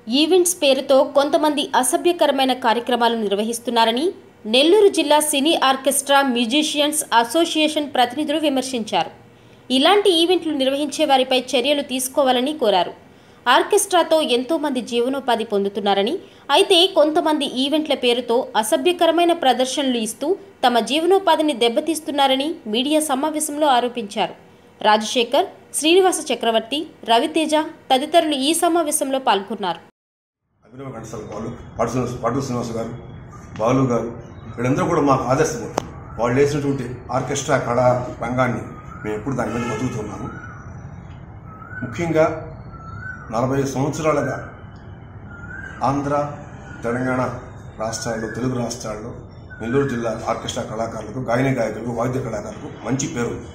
events పేరుతో కొంతమంది అసభ్యకరమైన కార్యక్రమాలు నిర్వహిస్తున్నారని నెల్లూరు జిల్లా సినీ ఆర్కెస్ట్రా మ్యూజిషియన్స్ అసోసియేషన్ ప్రతినిధులు విమర్శించారు ఇలాంటి ఈవెంట్లు నిర్వహించే వారిపై చర్యలు తీసుకోవాలని కోరారు ఆర్కెస్ట్రాతో ఎంతో మంది జీవనోపాధి పొందుతున్నారని అయితే కొంతమంది ఈవెంట్ల పేరుతో అసభ్యకరమైన ప్రదర్శనలు ఇస్తూ తమ జీవనోపాధిని దెబ్బతీస్తున్నారని మీడియా సమావేశంలో ఆరోపించారు రాజశేఖర్ శ్రీనివాస చక్రవర్తి రవితేజ తదితరులు ఈ సమావేశంలో పాల్గొన్నారు అభినవ ఘంటసాల బాలు పాటు శ్రీనివాస పాటు శ్రీనివాస గారు బాలు గారు వీళ్ళందరూ కూడా మాకు ఆదర్శం వాళ్ళు వేసినటువంటి ఆర్కెస్ట్రా కళా రంగాన్ని మేము ఎప్పుడు దాని మీద బతుకుతున్నాము ముఖ్యంగా నలభై సంవత్సరాలుగా ఆంధ్ర తెలంగాణ రాష్ట్రాల్లో తెలుగు రాష్ట్రాల్లో నెల్లూరు జిల్లా ఆర్కెస్ట్రా కళాకారులకు గాయని గాయకులకు వాద్య కళాకారులకు మంచి పేరు ఉంది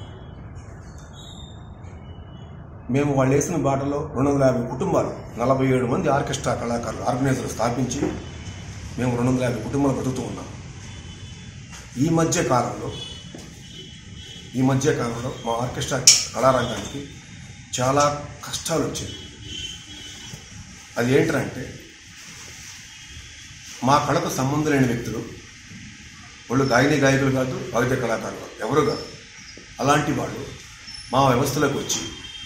మేము వాళ్ళు వేసిన బాటలో రెండు వందల యాభై కుటుంబాలు నలభై ఏడు మంది ఆర్కెస్ట్రా కళాకారులు ఆర్గనైజర్లు స్థాపించి మేము రెండు వందల యాభై కుటుంబాలు బతుకుతూ ఉన్నాం ఈ మధ్య కాలంలో ఈ మధ్య కాలంలో మా ఆర్కెస్ట్రా కళారంగానికి చాలా కష్టాలు వచ్చాయి అది ఏంటంటే మా కళకు సంబంధం లేని వ్యక్తులు వాళ్ళు గాయని గాయకులు కాదు వాయిద్య కళాకారులు కాదు, ఎవరు కాదు అలాంటి వాళ్ళు మా వ్యవస్థలోకి వచ్చి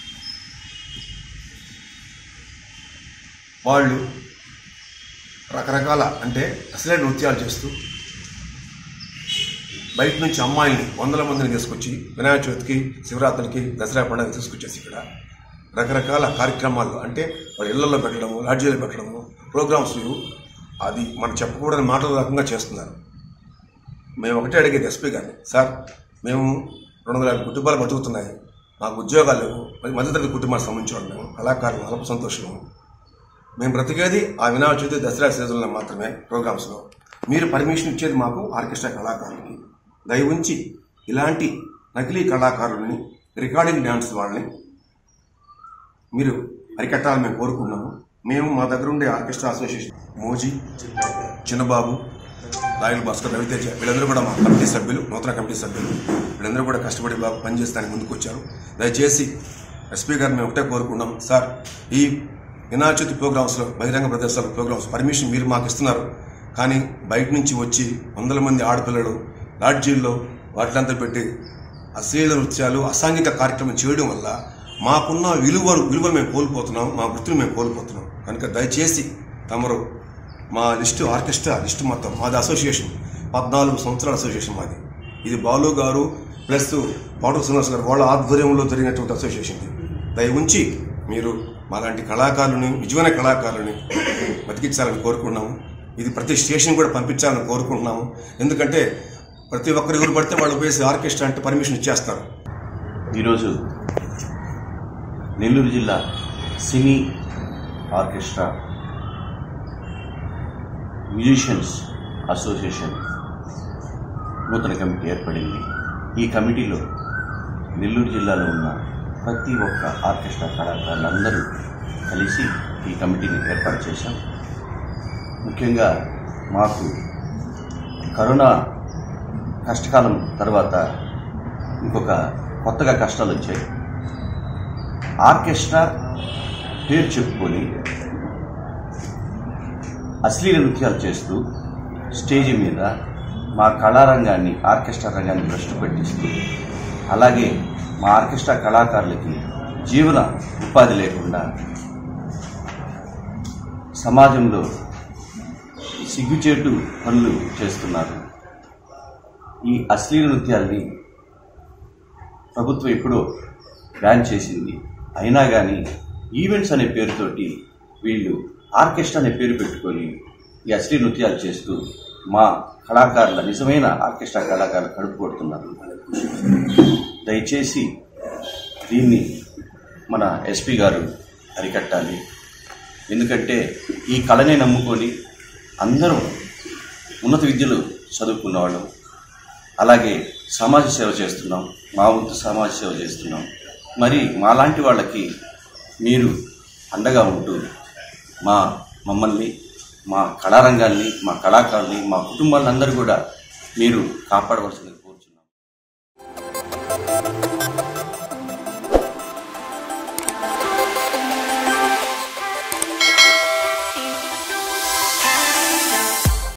వాళ్ళు రకరకాల అంటే అసలే నృత్యాలు చేస్తూ బయట నుంచి అమ్మాయిల్ని వందల మందిని తీసుకొచ్చి వినాయక చవితికి శివరాత్రికి దసరా పండుగ తీసుకొచ్చేసి ఇక్కడ రకరకాల కార్యక్రమాలు అంటే వాళ్ళ ఇళ్లలో పెట్టడము లాడ్జీలో పెట్టడము ప్రోగ్రామ్స్ ఇవి అది మనం చెప్పకూడని మాటల రకంగా చేస్తున్నారు మేము ఒకటే అడిగేది ఎస్పీ గారిని సార్ మేము రెండు వందల యాభై కుటుంబాలు బతుకుతున్నాయి మాకు ఉద్యోగాలు లేవు మరి మధ్యతరగతి కుటుంబాలకు సంబంధించిన వాళ్ళు మేము కళాకారులు అల్ప సంతోషము మేము బ్రతికేది ఆ వినాయక చవితి దసరా సీజన్లో మాత్రమే ప్రోగ్రామ్స్లో మీరు పర్మిషన్ ఇచ్చేది మాకు ఆర్కెస్ట్రా కళాకారులకి దయ ఉంచి ఇలాంటి నకిలీ కళాకారులని రికార్డింగ్ డ్యాన్స్ వాళ్ళని మీరు అరికట్టాలని మేము కోరుకున్నాము మేము మా దగ్గర ఉండే ఆర్కెస్ట్రా అసోసియేషన్ మోజీ చిన్నబాబు రాయల్ భాస్కర్ రవితేజ వీళ్ళందరూ కూడా మా కమిటీ సభ్యులు నూతన కమిటీ సభ్యులు వీళ్ళందరూ కూడా కష్టపడి బాగా పనిచేస్తానికి ముందుకు వచ్చారు దయచేసి ఎస్పీ గారిని మేము ఒకటే కోరుకున్నాం సార్ ఈ వినాయక చవితి ప్రోగ్రామ్స్లో బహిరంగ ప్రదర్శనల ప్రోగ్రామ్స్ పర్మిషన్ మీరు మాకు ఇస్తున్నారు కానీ బయట నుంచి వచ్చి వందల మంది ఆడపిల్లలు లాడ్జీల్లో వాటిలంతా పెట్టి అశ్లీల నృత్యాలు అసాంఘిక కార్యక్రమం చేయడం వల్ల మాకున్న విలువ విలువలు మేము కోల్పోతున్నాం మా వృత్తిని మేము కోల్పోతున్నాం కనుక దయచేసి తమరు మా లిస్టు ఆర్కెస్ట్రా లిస్టు మొత్తం మాది అసోసియేషన్ పద్నాలుగు సంవత్సరాల అసోసియేషన్ మాది ఇది బాలు గారు ప్లస్ పాటు శ్రీనివాస్ గారు వాళ్ళ ఆధ్వర్యంలో జరిగినటువంటి అసోసియేషన్ ఇది దయ ఉంచి మీరు మాలాంటి కళాకారులని నిజమైన కళాకారులని బతికించాలని కోరుకుంటున్నాము ఇది ప్రతి స్టేషన్ కూడా పంపించాలని కోరుకుంటున్నాము ఎందుకంటే ప్రతి ఒక్కరు ఎవరు పడితే వాళ్ళు వేసి ఆర్కెస్ట్రా అంటే పర్మిషన్ ఇచ్చేస్తారు ఈరోజు నెల్లూరు జిల్లా సినీ ఆర్కెస్ట్రా మ్యూజిషియన్స్ అసోసియేషన్ నూతన కమిటీ ఏర్పడింది ఈ కమిటీలో నెల్లూరు జిల్లాలో ఉన్న ప్రతి ఒక్క ఆర్కెస్ట్రా కళాకారులందరూ కలిసి ఈ కమిటీని ఏర్పాటు చేశాం ముఖ్యంగా మాకు కరోనా కష్టకాలం తర్వాత ఇంకొక కొత్తగా కష్టాలు వచ్చాయి ఆర్కెస్ట్రా పేరు చెప్పుకొని అశ్లీల నృత్యాలు చేస్తూ స్టేజ్ మీద మా కళారంగాన్ని ఆర్కెస్ట్రా రంగాన్ని భ్రష్టు పెట్టిస్తూ అలాగే మా ఆర్కెస్ట్రా కళాకారులకి జీవన ఉపాధి లేకుండా సమాజంలో సిగ్గుచేటు పనులు చేస్తున్నారు ఈ అశ్లీల నృత్యాల్ని ప్రభుత్వం ఎప్పుడో బ్యాన్ చేసింది అయినా కానీ ఈవెంట్స్ అనే పేరుతోటి వీళ్ళు ఆర్కెస్ట్రా అనే పేరు పెట్టుకొని ఈ అశ్లీల నృత్యాలు చేస్తూ మా కళాకారుల నిజమైన ఆర్కెస్ట్రా కళాకారులు కడుపు కొడుతున్నారు దయచేసి దీన్ని మన ఎస్పీ గారు అరికట్టాలి ఎందుకంటే ఈ కళనే నమ్ముకొని అందరం ఉన్నత విద్యలు చదువుకున్న వాళ్ళం అలాగే సమాజ సేవ చేస్తున్నాం మా వంతు సమాజ సేవ చేస్తున్నాం మరి మాలాంటి వాళ్ళకి మీరు అండగా ఉంటూ మా మమ్మల్ని మా కళారంగాన్ని మా కళాకారుల్ని మా కుటుంబాలందరూ కూడా మీరు కాపాడవలసింది